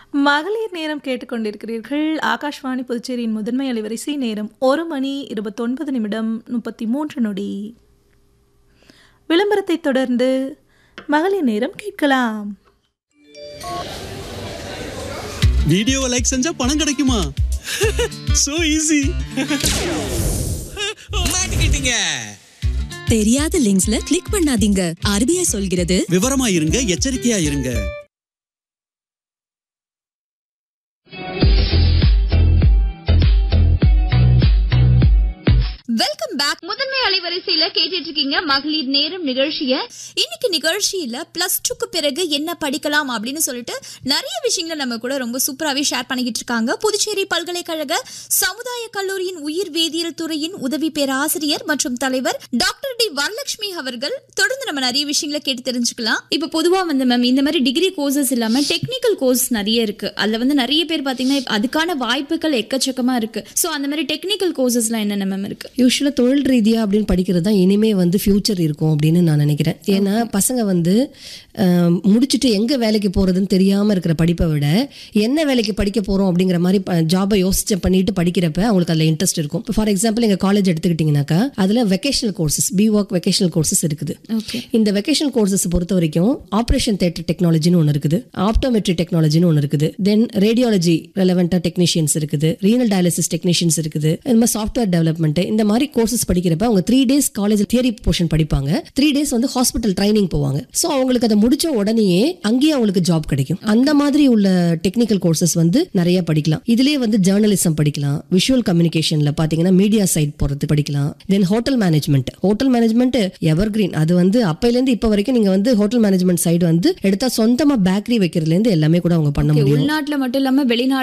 மகளிர் நேரம் கேட்டுக்கொண்டிருக்கிறீர்கள் ஆகாஷ்வாணி புதுச்சேரியின் முதன்மை அலைவரிசை நேரம் ஒரு மணி இருபத்தொன்பது நிமிடம் முப்பத்தி மூன்று நொடி விளம்பரத்தை தொடர்ந்து மகளிர் நேரம் கேட்கலாம் வீடியோவை லைக் செஞ்சா பணம் கிடைக்குமா சோ ஈஸி மாட்டிக்கிட்டீங்க தெரியாத லிங்க்ஸ்ல கிளிக் பண்ணாதீங்க ஆர்பிஐ சொல்கிறது விவரமா இருங்க எச்சரிக்கையா இருங்க வெல்கம் பேக் முதன்மை அலைவரிசையில கேட்டுட்டு இருக்கீங்க மகளிர் நேரம் நிகழ்ச்சிய இன்னைக்கு நிகழ்ச்சியில பிளஸ் டூக்கு பிறகு என்ன படிக்கலாம் அப்படின்னு சொல்லிட்டு நிறைய விஷயங்களை நம்ம கூட ரொம்ப சூப்பராகவே ஷேர் பண்ணிக்கிட்டு இருக்காங்க புதுச்சேரி பல்கலைக்கழக சமுதாய கல்லூரியின் உயிர் வேதியியல் துறையின் உதவி பேராசிரியர் மற்றும் தலைவர் டாக்டர் டி வரலட்சுமி அவர்கள் தொடர்ந்து நம்ம நிறைய விஷயங்களை கேட்டு தெரிஞ்சுக்கலாம் இப்போ பொதுவா வந்து மேம் இந்த மாதிரி டிகிரி கோர்சஸ் இல்லாம டெக்னிக்கல் கோர்ஸ் நிறைய இருக்கு அதுல வந்து நிறைய பேர் பாத்தீங்கன்னா இப்ப அதுக்கான வாய்ப்புகள் எக்கச்சக்கமா இருக்கு சோ அந்த மாதிரி டெக்னிக்கல் கோர்சஸ்லாம் என்னென்ன மேம் இருக்கு யூஸ்வலாக தொழில் ரீதியாக அப்படின்னு படிக்கிறது தான் இனிமே வந்து ஃப்யூச்சர் இருக்கும் அப்படின்னு நான் நினைக்கிறேன் ஏன்னா பசங்க வந்து அஹ், முடிச்சுட்டு எங்கே வேலைக்கு போகிறதுன்னு தெரியாமல் இருக்கிற படிப்பை விட என்ன வேலைக்கு படிக்க போகிறோம் அப்படிங்கிற மாதிரி ஜாபை யோசிச்சு பண்ணிட்டு படிக்கிறப்ப அவங்களுக்கு அதில் இன்ட்ரெஸ்ட் இருக்கும் ஃபார் எக்ஸாம்பிள் எங்கள் காலேஜ் எடுத்துக்கிட்டிங்கனாக்கா அதில் vocational courses B voc vocational courses இருக்குது ஓகே இந்த வெக்கேஷனல் கோர்சஸ் பொறுத்த வரைக்கும் ஆப்ரேஷன் தேட்டர் டெக்னாலஜின்னு ஒன்று இருக்குது ஆப்டோமெட்ரி டெக்னாலஜின்னு ஒன்று இருக்குது தென் ரேடியாலஜி ரெலவெண்ட்டாக டெக்னீஷியன்ஸ் இருக்குது ரீனல் டயாலிசிஸ் டெக்னீஷியன்ஸ் இருக்குது இந்த மாதிரி சாஃப்ட்வேர் டெவலப்மெண்ட் இந்த மாதிரி கோர்சஸ் படிக்கிறப்ப அவங்க three days college theory portion படிப்பாங்க த்ரீ டேஸ் வந்து ஹாஸ்பிட்டல் ட்ரைனிங் போவாங்க ஸோ அவங்களுக்கு அதை முடிச்ச உடனேயே அங்கேயே அவங்களுக்கு ஜாப் கிடைக்கும் அந்த மாதிரி உள்ள டெக்னிக்கல் கோர்சஸ் வந்து நிறைய படிக்கலாம் இதுலயே வந்து ஜேர்னலிசம் படிக்கலாம் விஷுவல் கம்யூனிகேஷன்ல பாத்தீங்கன்னா மீடியா சைட் போறது படிக்கலாம் then hotel management hotel management evergreen அது வந்து அப்பையில இருந்து இப்ப வரைக்கும் நீங்க வந்து ஹோட்டல் மேனேஜ்மெண்ட் சைடு வந்து எடுத்தா சொந்தமா பேக்கரி வைக்கிறதுல இருந்து எல்லாமே கூட அவங்க பண்ண முடியும் உள்நாட்டுல மட்டும் இல்லாம வெளிநாடு